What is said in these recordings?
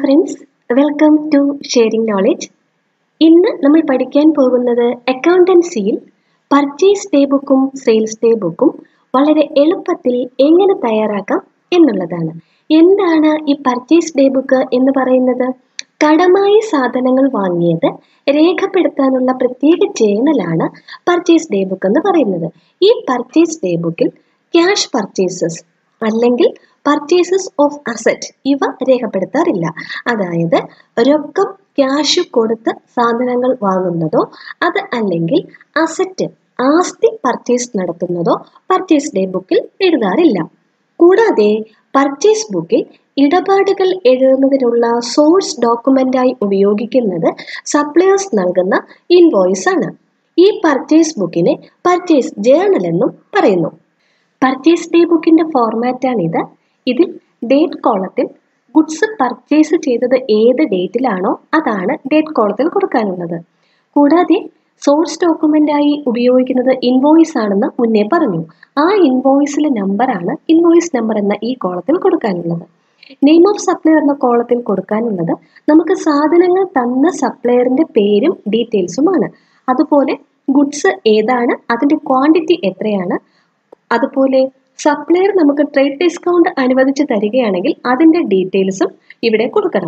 Friends welcome to sharing knowledge ഇന്ന് നമ്മൾ പഠിക്കാൻ പോകുന്നത് അക്കൗണ്ടൻസിയിൽ പർച്ചേസ് ഡേ ബുക്കും സെയിൽസ് ഡേ ബുക്കും വളരെ എളുപ്പത്തിൽ എങ്ങനെ തയ്യാറാക്കാം എന്നുള്ളതാണ് എന്താണ് ഈ പർച്ചേസ് ഡേ ബുക്ക് എന്ന് പറയുന്നത് കടമായി സാധനങ്ങൾ വാങ്ങിയത് രേഖപ്പെടുത്താനുള്ള പ്രത്യേക ജേണലാണ് പർച്ചേസ് ഡേ ബുക്ക് എന്ന് പറയുന്നത് ഈ പർച്ചേസ് ഡേ ബുക്കിൽ ക്യാഷ് പർച്ചേസസ് അല്ലെങ്കിൽ പർച്ചേസസ് ഓഫ് അസറ്റ് ഇവ രേഖപ്പെടുത്താറില്ല അതായത് രൊക്കം ക്യാഷ് കൊടുത്ത് സാധനങ്ങൾ വാങ്ങുന്നതോ അത് അല്ലെങ്കിൽ അസറ്റ് ആസ്തി പർച്ചേസ് നടത്തുന്നതോ പർച്ചേസ് ഡേ ബുക്കിൽ എഴുതാറില്ല കൂടാതെ പർച്ചേസ് ബുക്കിൽ ഇടപാടുകൾ എഴുതുന്നതിനുള്ള സോഴ്സ് ഡോക്യുമെന്റായി ഉപയോഗിക്കുന്നത് സപ്ലയേഴ്സ് നൽകുന്ന ഇൻവോയ്സ് ആണ് ഈ പർച്ചേസ് ബുക്കിനെ പർച്ചേസ് ജേണൽ എന്നും പറയുന്നു പർച്ചേസ് ഡേ ബുക്കിന്റെ ഫോർമാറ്റാണിത് ഇതിൽ ഡേറ്റ് കോളത്തിൽ ഗുഡ്സ് പർച്ചേസ് ചെയ്തത് ഏത് ഡേറ്റിലാണോ അതാണ് ഡേറ്റ് കോളത്തിൽ കൊടുക്കാനുള്ളത് കൂടാതെ സോഴ്സ് ഡോക്യുമെന്റായി ഉപയോഗിക്കുന്നത് ഇൻവോയ്സ് ആണെന്ന് മുന്നേ പറഞ്ഞു ആ ഇൻവോയ്സിലെ നമ്പറാണ് ഇൻവോയ്സ് നമ്പർ എന്ന ഈ കോളത്തിൽ കൊടുക്കാനുള്ളത് നെയിം ഓഫ് സപ്ലയർ എന്ന കോളത്തിൽ കൊടുക്കാനുള്ളത് നമുക്ക് സാധനങ്ങൾ തന്ന സപ്ലയറിന്റെ പേരും ഡീറ്റെയിൽസുമാണ് അതുപോലെ ഗുഡ്സ് ഏതാണ് അതിന്റെ ക്വാണ്ടിറ്റി എത്രയാണ് അതുപോലെ സപ്ലയർ നമുക്ക് ട്രേഡ് ഡിസ്കൗണ്ട് അനുവദിച്ച് തരികയാണെങ്കിൽ അതിന്റെ ഡീറ്റെയിൽസും ഇവിടെ കൊടുക്കണം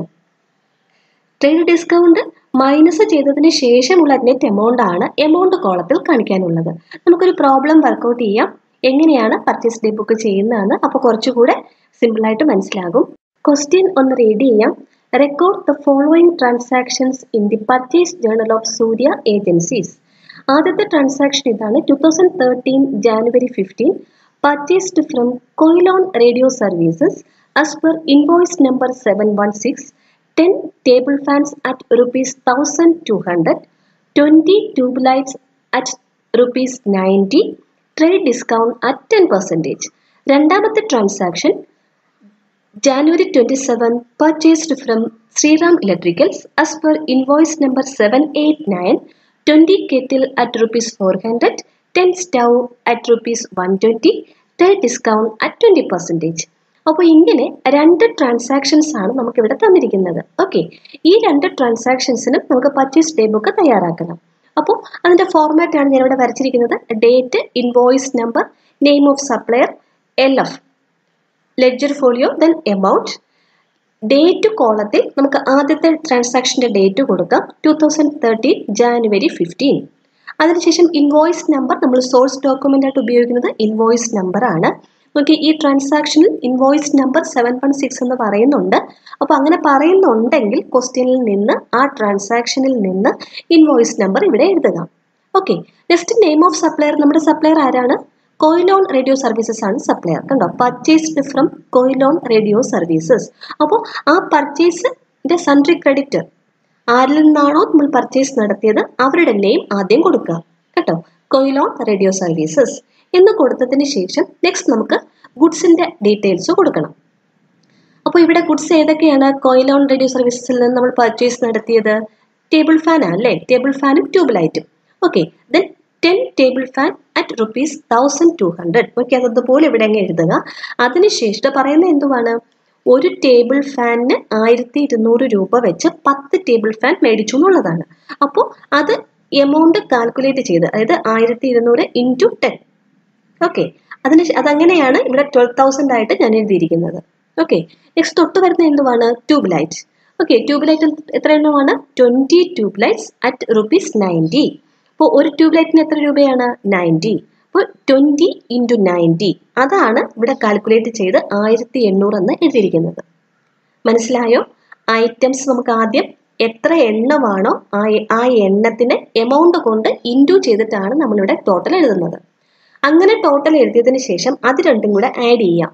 ട്രേഡ് ഡിസ്കൗണ്ട് മൈനസ് ചെയ്തതിന് ശേഷമുള്ള നെറ്റ് എമൗണ്ട് ആണ് എമൗണ്ട് കോളത്തിൽ കാണിക്കാനുള്ളത് നമുക്കൊരു പ്രോബ്ലം വർക്കൗട്ട് ചെയ്യാം എങ്ങനെയാണ് പർച്ചേസ് ഡേ ബുക്ക് ചെയ്യുന്നതെന്ന് അപ്പോൾ കുറച്ചുകൂടെ സിമ്പിളായിട്ട് മനസ്സിലാകും ക്വസ്റ്റ്യൻ ഒന്ന് റീഡ് ചെയ്യാം record the following transactions in the purchase journal of Surya agencies ആദ്യത്തെ ട്രാൻസാക്ഷൻ ഇതാണ് two thousand thirteen January fifteen purchased from Coilon Radio Services as per invoice number 716, 10 table fans at rupees 1200, 20 tube lights at rupees 90, trade discount at 10 percentage. രണ്ടാമത്തെ transaction January twenty seven purchased from Sriram electricals as per invoice number 789, 20 kettle at rupees 400, 10 stove at rupees 120, trade discount at 20 percentage. അപ്പോൾ ഇങ്ങനെ രണ്ട് transactions ആണ് നമുക്കിവിടെ തന്നിരിക്കുന്നത് okay ഈ രണ്ട് ട്രാൻസാക്ഷൻസിനും നമുക്ക് പർച്ചേസ് ഡേ ബുക്ക് തയ്യാറാക്കണം അപ്പോൾ അതിൻ്റെ ഫോർമാറ്റ് ആണ് ഞാൻ ഇവിടെ വരച്ചിരിക്കുന്നത് date invoice number name of supplier L F ledger folio then amount date കോളത്തിൽ നമുക്ക് ആദ്യത്തെ ട്രാൻസാക്ഷൻ്റെ ഡേറ്റ് കൊടുക്കാം two thousand thirteen January fifteen അതിനുശേഷം ഇൻവോയ്സ് നമ്പർ നമ്മൾ സോഴ്സ് ഡോക്യുമെൻ്റ് ആയിട്ട് ഉപയോഗിക്കുന്നത് ഇൻവോയ്സ് നമ്പർ ആണ് നമുക്ക് ഈ ട്രാൻസാക്ഷനിൽ invoice number seven one six എന്ന് പറയുന്നുണ്ട് അപ്പോൾ അങ്ങനെ പറയുന്നുണ്ടെങ്കിൽ ക്വസ്റ്റ്യനിൽ നിന്ന് ആ ട്രാൻസാക്ഷനിൽ നിന്ന് ഇൻവോയ്സ് നമ്പർ ഇവിടെ എഴുതുക okay next name of supplier നമ്മുടെ സപ്ലയർ ആരാണ് കോയിലോൺ റേഡിയോ സർവീസസ് ആണ് സപ്ലയർ കണ്ടോ purchased from Quilon radio services അപ്പോൾ ആ പർച്ചേസിന്റെ സൺട്രി ക്രെഡിറ്റർ ആരിൽ നിന്നാണോ നമ്മൾ പർച്ചേസ് നടത്തിയത് അവരുടെ നെയിം ആദ്യം കൊടുക്കുക കേട്ടോ കൊയിലോൺ റേഡിയോ സർവീസസ് എന്ന് കൊടുത്തതിന് ശേഷം നെക്സ്റ്റ് നമുക്ക് ഗുഡ്സിന്റെ ഡീറ്റെയിൽസ് കൊടുക്കണം അപ്പോൾ ഇവിടെ ഗുഡ്സ് ഏതൊക്കെയാണ് കൊയിലോൺ റേഡിയോ സർവീസസിൽ നിന്ന് നമ്മൾ പർച്ചേസ് നടത്തിയത് ടേബിൾ ഫാൻ അല്ലേ ടേബിൾ ഫാനും ട്യൂബ് ലൈറ്റും okay then ten table fan at rupees thousand two hundred okay അതുപോലെ ഇവിടെ അങ്ങ് എഴുതുക അതിനുശേഷം പറയുന്നത് എന്തുവാണ് ഒരു ടേബിൾ ഫാനിന് ആയിരത്തി ഇരുന്നൂറ് രൂപ വെച്ച് പത്ത് ടേബിൾ ഫാൻ മേടിച്ചു എന്നുള്ളതാണ് അപ്പോൾ അത് എമൗണ്ട് കാൽക്കുലേറ്റ് ചെയ്ത് അതായത് ആയിരത്തി ഇരുന്നൂറ് ഇൻറ്റു ടെൻ ഓക്കെ അതിന് അതങ്ങനെയാണ് ഇവിടെ ട്വൽവ് തൗസൻഡ് ആയിട്ട് ഞാൻ എഴുതിയിരിക്കുന്നത് ഓക്കെ നെക്സ്റ്റ് തൊട്ട് വരുന്ന എന്തുവാണ് tube light okay tube light എത്ര എണ്ണമാണ് twenty tube lights at rupees ninety അപ്പോൾ ഒരു ട്യൂബ് ലൈറ്റിന് എത്ര രൂപയാണ് നയൻറ്റി അപ്പോൾ ട്വൻറ്റി ഇൻറ്റു നയൻറ്റി അതാണ് ഇവിടെ കാൽക്കുലേറ്റ് ചെയ്ത് ആയിരത്തി എണ്ണൂറ് എന്ന് എഴുതിയിരിക്കുന്നത് മനസ്സിലായോ ഐറ്റംസ് നമുക്ക് ആദ്യം എത്ര എണ്ണമാണോ ആ ആ എണ്ണത്തിന് എമൗണ്ട് കൊണ്ട് ഇൻറ്റു ചെയ്തിട്ടാണ് നമ്മളിവിടെ ടോട്ടൽ എഴുതുന്നത് അങ്ങനെ ടോട്ടൽ എഴുതിയതിന് ശേഷം അത് രണ്ടും കൂടെ ആഡ് ചെയ്യാം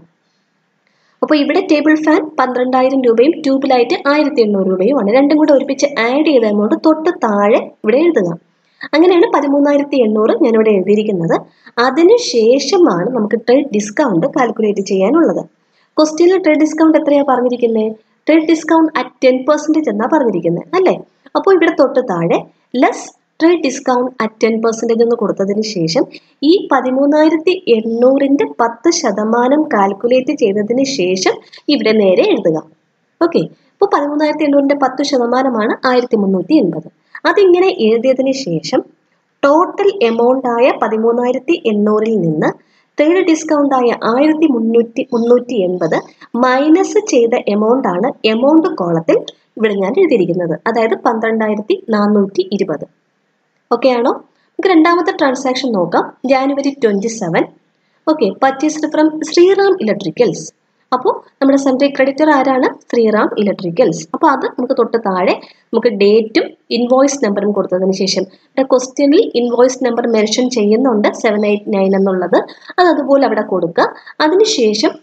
അപ്പോൾ ഇവിടെ ടേബിൾ ഫാൻ പന്ത്രണ്ടായിരം രൂപയും ട്യൂബ് ലൈറ്റ് ആയിരത്തി എണ്ണൂറ് രൂപയുമാണ് രണ്ടും കൂടെ ഒരുമിച്ച് ആഡ് ചെയ്ത എമൗണ്ട് തൊട്ട് താഴെ ഇവിടെ എഴുതുക അങ്ങനെയാണ് പതിമൂന്നായിരത്തി എണ്ണൂറ് ഞാനിവിടെ എഴുതിയിരിക്കുന്നത് അതിനുശേഷമാണ് നമുക്ക് ട്രേഡ് ഡിസ്കൗണ്ട് കാൽക്കുലേറ്റ് ചെയ്യാനുള്ളത് ക്വസ്റ്റ്യനിൽ ട്രേഡ് ഡിസ്കൗണ്ട് എത്രയാണ് പറഞ്ഞിരിക്കുന്നത് trade discount at ten percentage എന്നാണ് പറഞ്ഞിരിക്കുന്നത് അല്ലേ അപ്പോൾ ഇവിടെ തൊട്ട് താഴെ less trade discount at ten percentage എന്ന് കൊടുത്തതിന് ശേഷം ഈ പതിമൂന്നായിരത്തി എണ്ണൂറിൻ്റെ പത്ത് ശതമാനം കാൽക്കുലേറ്റ് ചെയ്തതിന് ശേഷം ഇവിടെ നേരെ എഴുതുക ഓക്കെ അപ്പോൾ പതിമൂന്നായിരത്തി എണ്ണൂറിൻ്റെ പത്ത് ശതമാനമാണ് ആയിരത്തി മുന്നൂറ്റി എൺപത് അതിങ്ങനെ എഴുതിയതിന് ശേഷം ടോട്ടൽ എമൗണ്ട് ആയ പതിമൂന്നായിരത്തി എണ്ണൂറിൽ നിന്ന് ട്രേഡ് ഡിസ്കൗണ്ട് ആയ ആയിരത്തി മുന്നൂറ്റി മുന്നൂറ്റി എൺപത് മൈനസ് ചെയ്ത എമൗണ്ട് ആണ് എമൗണ്ട് കോളത്തിൽ ഇവിടെ ഞാൻ എഴുതിയിരിക്കുന്നത് അതായത് പന്ത്രണ്ടായിരത്തി നാനൂറ്റി ഇരുപത് ഓക്കെ ആണോ നമുക്ക് രണ്ടാമത്തെ ട്രാൻസാക്ഷൻ നോക്കാം January twenty seven okay purchased from Sriram electricals അപ്പോൾ നമ്മുടെ സെൻട്രൽ ക്രെഡിറ്റർ ആരാണ് ശ്രീറാം ഇലക്ട്രിക്കൽസ് അപ്പോൾ അത് നമുക്ക് തൊട്ട് താഴെ നമുക്ക് ഡേറ്റും ഇൻവോയ്സ് നമ്പറും കൊടുത്തതിന് ശേഷം ഇവിടെ ക്വസ്റ്റ്യനിൽ ഇൻവോയ്സ് നമ്പർ മെൻഷൻ ചെയ്യുന്നുണ്ട് സെവൻ എയ്റ്റ് നയൻ എന്നുള്ളത് അത് അതുപോലെ അവിടെ കൊടുക്കുക അതിനുശേഷം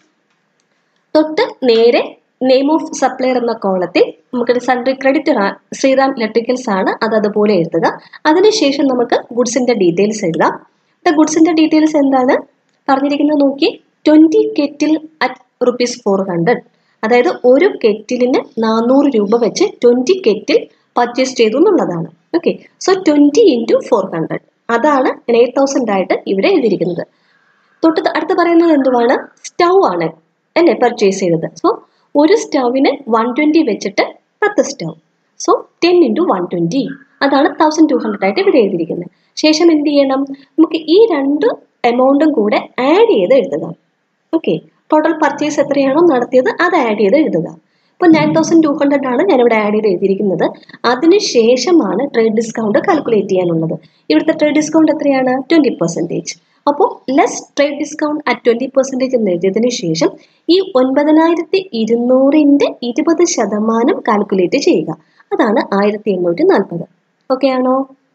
തൊട്ട് നേരെ നെയിം ഓഫ് സപ്ലയർ എന്ന കോളത്തിൽ നമുക്ക് സെൻട്രൽ ക്രെഡിറ്റർ ശ്രീറാം ഇലക്ട്രിക്കൽസ് ആണ് അത് അതുപോലെ എഴുതുക അതിനുശേഷം നമുക്ക് ഗുഡ്സിന്റെ ഡീറ്റെയിൽസ് എഴുതാം ഇവിടെ ഗുഡ്സിന്റെ ഡീറ്റെയിൽസ് എന്താണ് പറഞ്ഞിരിക്കുന്നത് നോക്കി twenty kettle at rupees four hundred അതായത് ഒരു കെറ്റിലിന് നാനൂറ് രൂപ വെച്ച് ട്വന്റി കെറ്റിൽ പർച്ചേസ് ചെയ്തു എന്നുള്ളതാണ് okay so twenty into four hundred അതാണ് എയ്റ്റ് തൗസൻഡ് ആയിട്ട് ഇവിടെ എഴുതിയിരിക്കുന്നത് തൊട്ട് അടുത്ത് പറയുന്നത് എന്തുവാണ് സ്റ്റൗ ആണ് അല്ലേ പർച്ചേസ് ചെയ്തത് സോ ഒരു സ്റ്റൗവിന് വൺ ട്വൻറ്റി വെച്ചിട്ട് പത്ത് stove so ten into one twenty അതാണ് തൗസൻഡ് ടു ഹൺഡ്രഡ് ആയിട്ട് ഇവിടെ എഴുതിയിരിക്കുന്നത് ശേഷം എന്ത് ചെയ്യണം നമുക്ക് ഈ രണ്ട് എമൗണ്ടും കൂടെ ആഡ് ചെയ്ത് എഴുതുക ഓക്കെ ടോട്ടൽ പർച്ചേസ് എത്രയാണോ നടത്തിയത് അത് ആഡ് ചെയ്ത് എഴുതുക ഇപ്പോൾ നയൻ തൗസൻഡ് ടു ഹൺഡ്രഡ് ആണ് ഞാനിവിടെ ആഡ് ചെയ്ത് എഴുതിയിരിക്കുന്നത് അതിന് ശേഷമാണ് ട്രേഡ് ഡിസ്കൗണ്ട് കാൽക്കുലേറ്റ് ചെയ്യാനുള്ളത് ഇവിടുത്തെ ട്രേഡ് ഡിസ്കൗണ്ട് എത്രയാണ് ട്വൻറ്റി പെർസെൻറ്റേജ് അപ്പോൾ less trade discount at twenty percentage എന്ന് എഴുതിയതിന് ശേഷം ഈ ഒൻപതിനായിരത്തി ഇരുന്നൂറിൻ്റെ ഇരുപത് ശതമാനം കാൽക്കുലേറ്റ് ചെയ്യുക അതാണ് ആയിരത്തി എണ്ണൂറ്റി നാൽപ്പത് ഓക്കെ ആണോ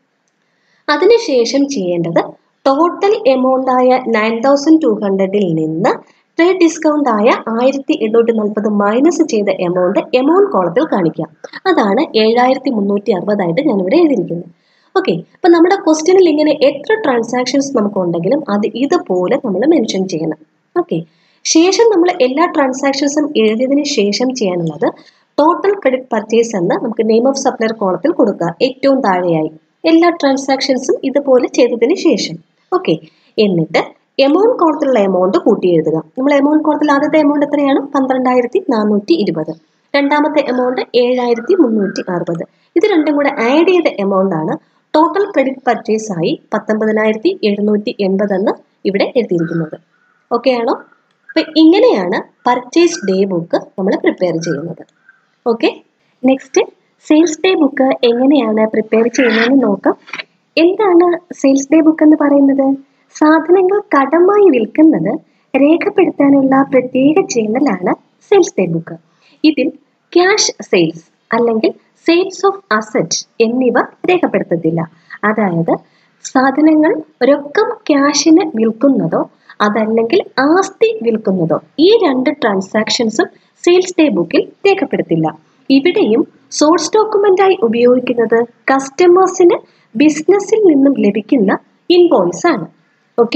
അതിനുശേഷം ചെയ്യേണ്ടത് ടോട്ടൽ എമൗണ്ട് ആയ നയൻ തൗസൻഡ് ടു ഹൺഡ്രഡിൽ നിന്ന് ട്രേഡ് ഡിസ്കൗണ്ട് ആയ ആയിരത്തി എണ്ണൂറ്റി നാൽപ്പത് മൈനസ് ചെയ്ത എമൗണ്ട് എമൗണ്ട് കോളത്തിൽ കാണിക്കാം അതാണ് ഏഴായിരത്തി മുന്നൂറ്റി അറുപതായിട്ട് ഞാനിവിടെ എഴുതിയിരിക്കുന്നത് ഓക്കെ അപ്പം നമ്മുടെ ക്വസ്റ്റ്യനിൽ ഇങ്ങനെ എത്ര ട്രാൻസാക്ഷൻസ് നമുക്ക് ഉണ്ടെങ്കിലും അത് ഇതുപോലെ നമ്മൾ മെൻഷൻ ചെയ്യണം ഓക്കെ ശേഷം നമ്മൾ എല്ലാ ട്രാൻസാക്ഷൻസും എഴുതിയതിന് ശേഷം ചെയ്യാനുള്ളത് ടോട്ടൽ ക്രെഡിറ്റ് പർച്ചേസ് എന്ന് നമുക്ക് നെയിം ഓഫ് സപ്ലയർ കോളത്തിൽ കൊടുക്കുക ഏറ്റവും താഴെയായി എല്ലാ ട്രാൻസാക്ഷൻസും ഇതുപോലെ ചെയ്തതിന് ശേഷം ഓക്കെ എന്നിട്ട് എമൗണ്ട് കോളത്തിലുള്ള എമൗണ്ട് കൂട്ടി എഴുതുക നമ്മൾ എമൗണ്ട് കോളത്തിൽ ആദ്യത്തെ എമൗണ്ട് എത്രയാണ് പന്ത്രണ്ടായിരത്തി നാനൂറ്റി ഇരുപത് രണ്ടാമത്തെ എമൗണ്ട് ഏഴായിരത്തി മുന്നൂറ്റി അറുപത് ഇത് രണ്ടും കൂടെ ആഡ് ചെയ്ത എമൗണ്ട് ആണ് ടോട്ടൽ ക്രെഡിറ്റ് പർച്ചേസ് ആയി പത്തൊമ്പതിനായിരത്തി എഴുന്നൂറ്റി എൺപത് എന്ന് ഇവിടെ എഴുതിയിരിക്കുന്നത് ഓക്കെ ആണോ അപ്പൊ ഇങ്ങനെയാണ് പർച്ചേസ് ഡേ ബുക്ക് നമ്മൾ പ്രിപ്പയർ ചെയ്യുന്നത് okay next sales day book എങ്ങനെയാണ് പ്രിപ്പയർ ചെയ്യുന്നതെന്ന് നോക്കാം എന്താണ് സെയിൽസ് ഡേ ബുക്ക് എന്ന് പറയുന്നത് സാധനങ്ങൾ കടമായി വിൽക്കുന്നത് രേഖപ്പെടുത്താനുള്ള പ്രത്യേക ചേനലാണ് സെയിൽസ് ഡേ ബുക്ക് ഇതിൽ ക്യാഷ് സെയിൽസ് അല്ലെങ്കിൽ സെയിൽസ് ഓഫ് അസറ്റ് എന്നിവ രേഖപ്പെടുത്തത്തില്ല അതായത് സാധനങ്ങൾ രൊക്കം ക്യാഷിന് വിൽക്കുന്നതോ അതല്ലെങ്കിൽ ആസ്തി വിൽക്കുന്നതോ ഈ രണ്ട് ട്രാൻസാക്ഷൻസും സെയിൽസ് ഡേ ബുക്കിൽ രേഖപ്പെടുത്തില്ല ഇവിടെയും സോഴ്സ് ഡോക്യുമെന്റായി ഉപയോഗിക്കുന്നത് കസ്റ്റമേഴ്സിന് ബിസിനസ്സിൽ നിന്നും ലഭിക്കുന്ന ഇൻവോയ്സ് ആണ് ഓക്കെ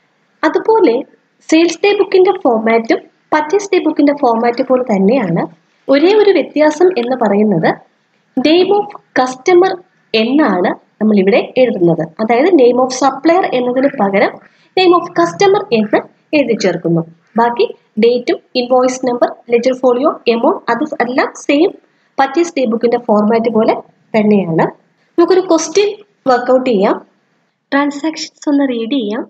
അതുപോലെ സെയിൽസ് ഡേ ബുക്കിന്റെ ഫോമാറ്റും പർച്ചേസ് ഡേ ബുക്കിന്റെ ഫോമാറ്റ് പോലെ തന്നെയാണ് ഒരേ ഒരു വ്യത്യാസം എന്ന് പറയുന്നത് നെയിം ഓഫ് കസ്റ്റമർ എന്നാണ് നമ്മൾ ഇവിടെ എഴുതുന്നത് അതായത് നെയിം ഓഫ് സപ്ലയർ എന്നതിന് പകരം നെയിം ഓഫ് കസ്റ്റമർ എന്ന് എഴുതി ചേർക്കുന്നു ബാക്കി ഡേറ്റും invoice number ledger folio amount അത് എല്ലാം സെയിം പർച്ചേസ് ഡേ ബുക്കിന്റെ ഫോർമാറ്റ് പോലെ തന്നെയാണ് നമുക്കൊരു ക്വസ്റ്റ്യൻ വർക്കൗട്ട് ചെയ്യാം ട്രാൻസാക്ഷൻസ് ഒന്ന് റീഡ് ചെയ്യാം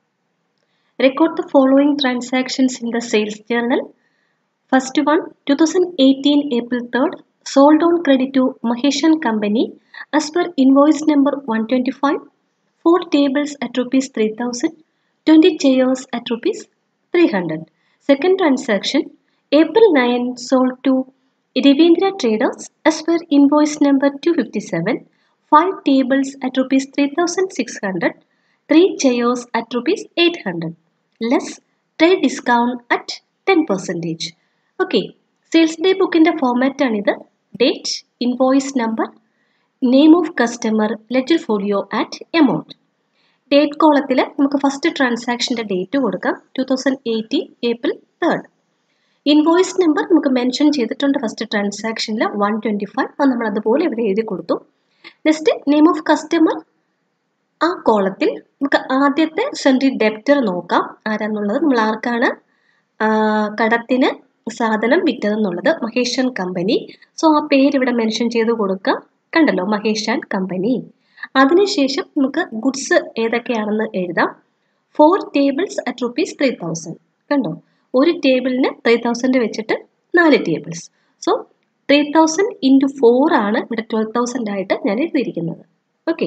record the following transactions in the sales journal. First one, 2018 April 3rd, sold on credit to Maheshan Company as per invoice number 125, 4 tables at rupees 3000, 20 chairs at rupees 300. Second transaction, April 9 sold to Devendra Traders as per invoice number 257, 5 tables at rupees 3600, 3 chairs at rupees 800. Less trade discount at ten percentage okay sales day ബുക്കിൻ്റെ ഫോമാറ്റാണിത് date invoice number name of customer ledger folio at amount date കോളത്തിൽ നമുക്ക് first ട്രാൻസാക്ഷൻ്റെ date കൊടുക്കാം two thousand eighteen April third invoice number നമുക്ക് mention ചെയ്തിട്ടുണ്ട് first ട്രാൻസാക്ഷനിൽ one twenty five അത് നമ്മൾ അതുപോലെ ഇവിടെ എഴുതി കൊടുത്തു നെക്സ്റ്റ് നെയിം ഓഫ് കസ്റ്റമർ ആ കോളത്തിൽ നമുക്ക് ആദ്യത്തെ സെൻട്രി ഡെപ്റ്റർ നോക്കാം ആരാന്നുള്ളത് നമ്മൾ ആർക്കാണ് കടത്തിന് സാധനം വിറ്റതെന്നുള്ളത് മഹേഷ് ആൻഡ് കമ്പനി സോ ആ പേര് ഇവിടെ മെൻഷൻ ചെയ്ത് കൊടുക്കാം കണ്ടല്ലോ മഹേഷ് ആൻഡ് കമ്പനി അതിനുശേഷം നമുക്ക് ഗുഡ്സ് ഏതൊക്കെയാണെന്ന് എഴുതാം four tables at rupees three thousand കണ്ടോ ഒരു ടേബിളിന് ത്രീ തൗസൻഡ് വെച്ചിട്ട് നാല് tables so three thousand into four ആണ് ഇവിടെ ട്വൽവ് തൗസൻഡ് ആയിട്ട് ഞാൻ എഴുതിയിരിക്കുന്നത് ഓക്കെ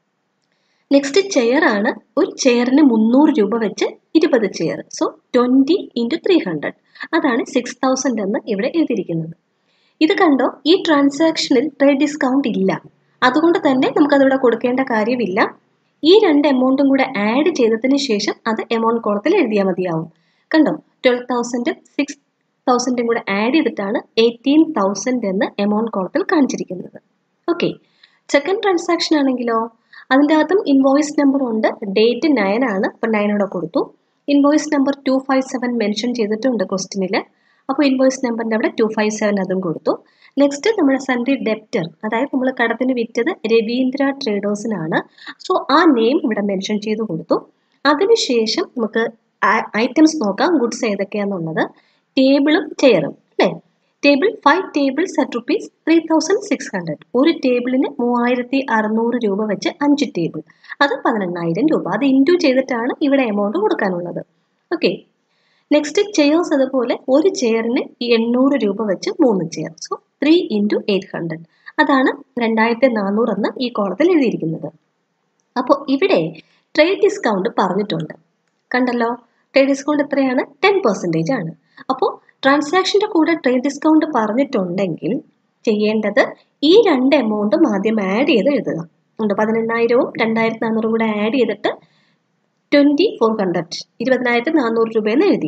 നെക്സ്റ്റ് ചെയർ ആണ് ഒരു ചെയറിന് മുന്നൂറ് രൂപ വെച്ച് ഇരുപത് chair so twenty into three hundred അതാണ് സിക്സ് തൗസൻഡ് എന്ന് ഇവിടെ എഴുതിയിരിക്കുന്നത് ഇത് കണ്ടോ ഈ ട്രാൻസാക്ഷനിൽ ട്രേഡ് ഡിസ്കൗണ്ട് ഇല്ല അതുകൊണ്ട് തന്നെ നമുക്കതിവിടെ കൊടുക്കേണ്ട കാര്യമില്ല ഈ രണ്ട് എമൗണ്ടും കൂടെ ആഡ് ചെയ്തതിന് ശേഷം അത് എമൗണ്ട് കോളത്തിൽ എഴുതിയാൽ മതിയാവും കണ്ടോ ട്വൽവ് തൗസൻഡും സിക്സ് തൗസൻഡും കൂടെ ആഡ് ചെയ്തിട്ടാണ് എയ്റ്റീൻ തൗസൻഡ് എന്ന് എമൗണ്ട് കോളത്തിൽ കാണിച്ചിരിക്കുന്നത് ഓക്കെ സെക്കൻഡ് ട്രാൻസാക്ഷൻ ആണെങ്കിലോ അതിൻ്റെ അകത്തും ഇൻവോയ്സ് നമ്പർ ഉണ്ട് ഡേറ്റ് നയൻ ആണ് അപ്പം നയനോടെ കൊടുത്തു invoice number two five seven mention ചെയ്തിട്ടുണ്ട് ക്വസ്റ്റിനിൽ അപ്പോൾ ഇൻവോയ്സ് നമ്പറിൻ്റെ അവിടെ ടു ഫൈവ് സെവൻ അതും കൊടുത്തു നെക്സ്റ്റ് നമ്മുടെ സൺഡി ഡെപ്റ്റർ അതായത് നമ്മൾ കടത്തിന് വിറ്റത് രവീന്ദ്ര ട്രേഡേഴ്സിനാണ് സോ ആ നെയിം ഇവിടെ മെൻഷൻ ചെയ്ത് കൊടുത്തു അതിനുശേഷം നമുക്ക് ഐറ്റംസ് നോക്കാം ഗുഡ്സ് ഏതൊക്കെയാണെന്നുള്ളത് ടേബിളും ചെയറും അല്ലേ table five tables at rupees three thousand six hundred ഒരു ടേബിളിന് മൂവായിരത്തി അറുന്നൂറ് രൂപ വെച്ച് അഞ്ച് ടേബിൾ അത് പതിനെണ്ണായിരം രൂപ അത് ഇൻറ്റു ചെയ്തിട്ടാണ് ഇവിടെ എമൗണ്ട് കൊടുക്കാനുള്ളത് ഓക്കെ നെക്സ്റ്റ് ചെയേഴ്സ് അതുപോലെ ഒരു ചെയറിന് എണ്ണൂറ് രൂപ വെച്ച് മൂന്ന് chair so three into eight hundred അതാണ് രണ്ടായിരത്തി നാനൂറ് എന്ന് ഈ കോളത്തിൽ എഴുതിയിരിക്കുന്നത് അപ്പോൾ ഇവിടെ ട്രേഡ് ഡിസ്കൗണ്ട് പറഞ്ഞിട്ടുണ്ട് കണ്ടല്ലോ ട്രേഡ് ഡിസ്കൗണ്ട് എത്രയാണ് ടെൻ പെർസെൻറ്റേജ് ആണ് അപ്പോൾ ട്രാൻസാക്ഷൻ്റെ കൂടെ ട്രേഡ് ഡിസ്കൗണ്ട് പറഞ്ഞിട്ടുണ്ടെങ്കിൽ ചെയ്യേണ്ടത് ഈ രണ്ട് എമൗണ്ടും ആദ്യം ആഡ് ചെയ്ത് എഴുതുക ഉണ്ട് പതിനെണ്ണായിരവും രണ്ടായിരത്തി നാനൂറും കൂടെ ആഡ് ചെയ്തിട്ട് ട്വൻറ്റി ഫോർ ഹൺഡ്രഡ് ഇരുപതിനായിരത്തി നാനൂറ് രൂപയെന്ന് എഴുതി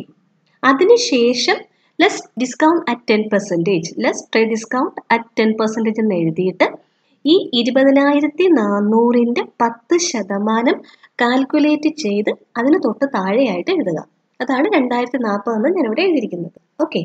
അതിനുശേഷം less discount at ten percentage less trade discount at ten percentage എന്ന് എഴുതിയിട്ട് ഈ ഇരുപതിനായിരത്തി നാനൂറിൻ്റെ പത്ത് ശതമാനം കാൽക്കുലേറ്റ് ചെയ്ത് അതിന് തൊട്ട് താഴെയായിട്ട് എഴുതുക അതാണ് രണ്ടായിരത്തി നാൽപ്പതെന്ന് ഞാനിവിടെ എഴുതിയിരിക്കുന്നത് ഓക്കെ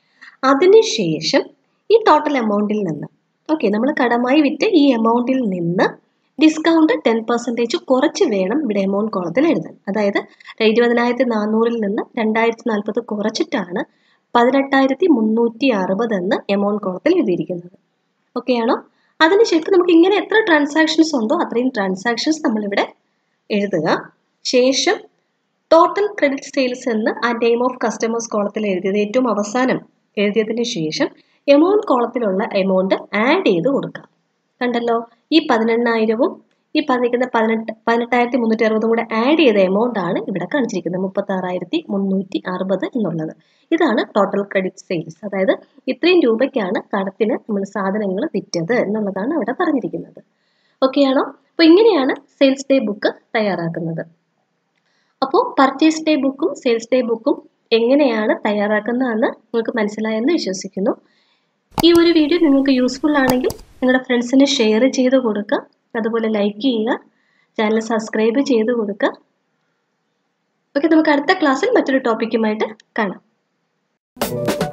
അതിനുശേഷം ഈ ടോട്ടൽ എമൗണ്ടിൽ നിന്ന് ഓക്കെ നമ്മൾ കടമായി വിറ്റ് ഈ എമൗണ്ടിൽ നിന്ന് ഡിസ്കൗണ്ട് ടെൻ പെർസെൻറ്റേജ് കുറച്ച് വേണം ഇവിടെ എമൗണ്ട് കോളത്തിൽ എഴുതാൻ അതായത് ഇരുപതിനായിരത്തി നാനൂറിൽ നിന്ന് രണ്ടായിരത്തി നാൽപ്പത് കുറച്ചിട്ടാണ് പതിനെട്ടായിരത്തി മുന്നൂറ്റി അറുപത് എന്ന് എമൗണ്ട് കോളത്തിൽ എഴുതിയിരിക്കുന്നത് ഓക്കെ ആണോ അതിനുശേഷം നമുക്ക് ഇങ്ങനെ എത്ര ട്രാൻസാക്ഷൻസ് ഉണ്ടോ അത്രയും ട്രാൻസാക്ഷൻസ് നമ്മളിവിടെ എഴുതുക ശേഷം ടോട്ടൽ ക്രെഡിറ്റ് സെയിൽസ് എന്ന് ആ നെയിം ഓഫ് കസ്റ്റമേഴ്സ് കോളത്തിൽ എഴുതിയത് ഏറ്റവും അവസാനം എഴുതിയതിന് ശേഷം എമൗണ്ട് കോളത്തിലുള്ള എമൗണ്ട് ആഡ് ചെയ്ത് കൊടുക്കുക കണ്ടല്ലോ ഈ പതിനെണ്ണായിരവും ഈ പറഞ്ഞിരിക്കുന്ന പതിനെട്ട് പതിനെട്ടായിരത്തി മുന്നൂറ്റി അറുപതും കൂടെ ആഡ് ചെയ്ത എമൗണ്ട് ആണ് ഇവിടെ കാണിച്ചിരിക്കുന്നത് മുപ്പത്തി ആറായിരത്തി മുന്നൂറ്റി അറുപത് എന്നുള്ളത് ഇതാണ് ടോട്ടൽ ക്രെഡിറ്റ് സെയിൽസ് അതായത് ഇത്രയും രൂപയ്ക്കാണ് കടത്തിന് നമ്മൾ സാധനങ്ങൾ വിറ്റത് എന്നുള്ളതാണ് അവിടെ പറഞ്ഞിരിക്കുന്നത് ഓക്കെ ആണോ അപ്പോൾ ഇങ്ങനെയാണ് സെയിൽസ് ഡേ ബുക്ക് തയ്യാറാക്കുന്നത് അപ്പോൾ പർച്ചേസ് ഡേ ബുക്കും സെയിൽസ് ഡേ ബുക്കും എങ്ങനെയാണ് തയ്യാറാക്കുന്നതെന്ന് നിങ്ങൾക്ക് മനസ്സിലായെന്ന് വിശ്വസിക്കുന്നു ഈ ഒരു വീഡിയോ നിങ്ങൾക്ക് യൂസ്ഫുൾ ആണെങ്കിൽ നിങ്ങളുടെ ഫ്രണ്ട്സിന് ഷെയർ ചെയ്ത് കൊടുക്കുക അതുപോലെ ലൈക്ക് ചെയ്യുക ചാനൽ സബ്സ്ക്രൈബ് ചെയ്ത് കൊടുക്കുക ഓക്കെ നമുക്ക് അടുത്ത ക്ലാസ്സിൽ മറ്റൊരു ടോപ്പിക്കുമായിട്ട് കാണാം